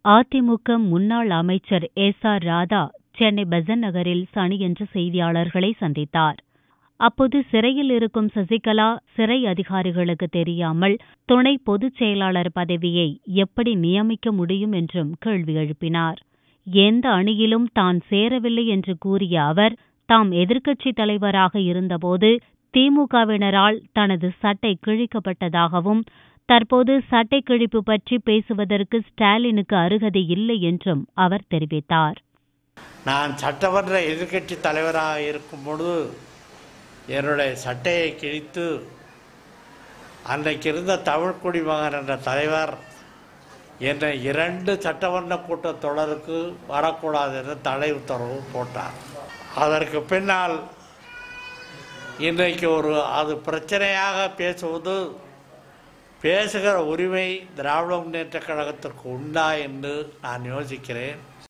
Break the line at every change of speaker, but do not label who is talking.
அதிமுக முன்னாள் அமைச்சர் S R Radha Chennai Besant நகரில் சனியன்று செய்தியாளர்களை சந்தித்தார் அப்போது சிறையில் இருக்கும் சசிகலா சிறை அதிகாரிகளுக்கு தெரியாமல் துணை பொதுச் செயலாளர் பதவியை எப்படி நியமிக்க முடியும் என்றும் கேள்வி எழுப்பினார் எந்த அணியிலும் தான் சேரவில்லை என்று கூறிய அவர் தாம் எதிர்க்கட்சித் தலைவராக இருந்தபோது திமுகவினரால் தனது சட்டை கிழிக்கப்பட்டதாகவும் தற்போது சட்டை கிழிப்பு பற்றி பேசுவதற்கு ஸ்டாலினுக்கு அருகதை இல்லை என்றும் அவர் தெரிவித்தார்
நான் சட்டமன்ற எதிர்க்கட்சி தலைவராக இருக்கும் பொழுது என்னுடைய சட்டையை கிழித்து அன்றைக்கு இருந்த தமிழ் குடிமகன் என்ற தலைவர் என்னை இரண்டு சட்டமன்ற கூட்டத்தொடருக்கு வரக்கூடாது என்று தடை உத்தரவு போட்டார் அதற்கு பின்னால் இன்றைக்கு ஒரு அது பிரச்சனையாக பேசுவது பேசுகிற உரிமை திராவிட முன்னேற்ற கழகத்திற்கு உண்டா என்று நான் யோசிக்கிறேன்